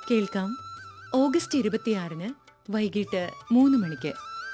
കേൾക്കാം ഓഗസ്റ്റ് ഇരുപത്തിയാറിന് വൈകിട്ട് മൂന്ന് മണിക്ക്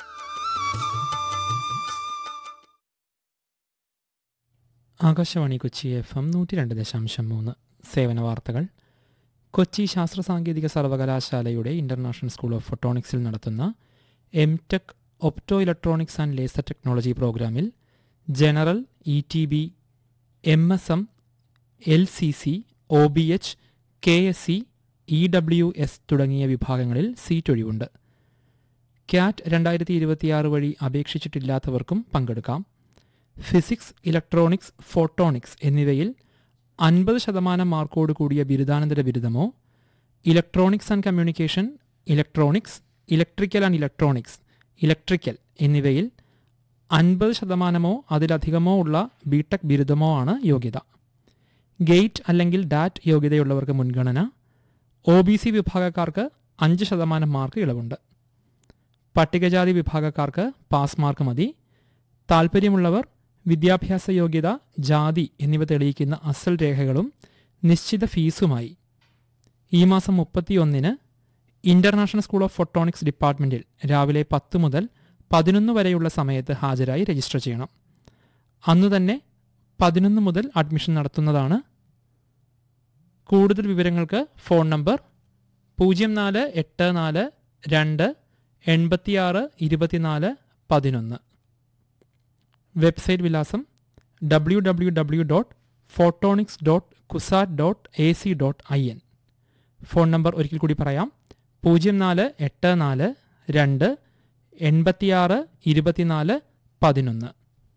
ആകാശവാണി കൊച്ചി എഫ് എം നൂറ്റി രണ്ട് ദശാംശം മൂന്ന് സേവന വാർത്തകൾ കൊച്ചി ശാസ്ത്ര സാങ്കേതിക സർവകലാശാലയുടെ ഇന്റർനാഷണൽ സ്കൂൾ ഓഫ് ഫോട്ടോണിക്സിൽ നടത്തുന്ന M tech opto electronics and laser technology പ്രോഗ്രാമിൽ general E T B M S M L C C O B H K S C E W S തുടങ്ങിയ വിഭാഗങ്ങളിൽ സീറ്റ് ഒഴിവുണ്ട് ക്യാറ്റ് രണ്ടായിരത്തി ഇരുപത്തിയാറ് വഴി അപേക്ഷിച്ചിട്ടില്ലാത്തവർക്കും പങ്കെടുക്കാം ഫിസിക്സ് ഇലക്ട്രോണിക്സ് ഫോട്ടോണിക്സ് എന്നിവയിൽ അൻപത് ശതമാനം മാർക്കോട് കൂടിയ ബിരുദാനന്തര ബിരുദമോ electronics and communication electronics electrical and electronics electrical എന്നിവയിൽ അൻപത് ശതമാനമോ അതിലധികമോ ഉള്ള ബിടെക് ബിരുദമോ ആണ് യോഗ്യത ഗേറ്റ് അല്ലെങ്കിൽ ഡാറ്റ് യോഗ്യതയുള്ളവർക്ക് മുൻഗണന ഒ ബി സി വിഭാഗക്കാർക്ക് അഞ്ച് ശതമാനം മാർക്ക് ഇളവുണ്ട് പട്ടികജാതി വിഭാഗക്കാർക്ക് പാസ് മാർക്ക് മതി താൽപ്പര്യമുള്ളവർ വിദ്യാഭ്യാസ യോഗ്യത ജാതി എന്നിവ തെളിയിക്കുന്ന അസൽ രേഖകളും നിശ്ചിത ഫീസുമായി ഈ മാസം മുപ്പത്തിയൊന്നിന് ഇന്റർനാഷണൽ സ്കൂൾ ഓഫ് ഫോട്ടോണിക്സ് ഡിപ്പാർട്ട്മെന്റിൽ രാവിലെ പത്ത് മുതൽ പതിനൊന്ന് വരെയുള്ള സമയത്ത് ഹാജരായി രജിസ്റ്റർ ചെയ്യണം അന്നു തന്നെ പതിനൊന്ന് മുതൽ അഡ്മിഷൻ നടത്തുന്നതാണ് കൂടുതൽ വിവരങ്ങൾക്ക് ഫോൺ നമ്പർ പൂജ്യം നാല് എട്ട് നാല് രണ്ട് എൺപത്തിയാറ് ഇരുപത്തിനാല് പതിനൊന്ന് വെബ്സൈറ്റ് വിലാസം W W W dot photonics dot CUSAT dot A C dot I N phone number ഒരിക്കൽ കൂടി പറയാം പൂജ്യം നാല് എട്ട് നാല് രണ്ട് എൺപത്തിയാറ് ഇരുപത്തിനാല് പതിനൊന്ന്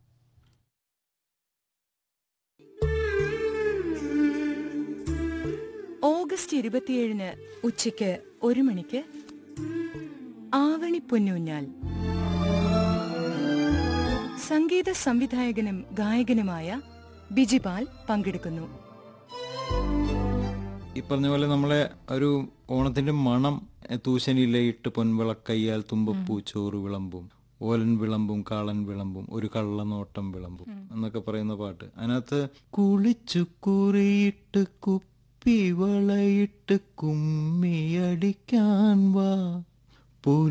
ഓഗസ്റ്റ് ഇരുപത്തിയേഴിന് ഉച്ചയ്ക്ക് ഒരു മണിക്ക് ആവണി പൊന്നൂഞ്ഞാൽ സംഗീത സംവിധായകനും ഗായകനുമായ ബിജിപാൽ പങ്കെടുക്കുന്നു ഈ പറഞ്ഞ പോലെ നമ്മളെ ഒരു ഓണത്തിന്റെ മണം എ, തൂശനിലയിട്ട് പൊൻവിളക്കയ്യാൽ തുമ്പപ്പൂ ചോറ് വിളമ്പും ഓലൻ വിളമ്പും കാളൻ വിളമ്പും ഒരു കള്ളനോട്ടം വിളമ്പും എന്നൊക്കെ പറയുന്ന പാട്ട് അതിനകത്ത് കുളിച്ചു കുറിയിട്ട് കുപ്പി വളയിട്ട് കുമ്മിയടിക്കാൻ വാ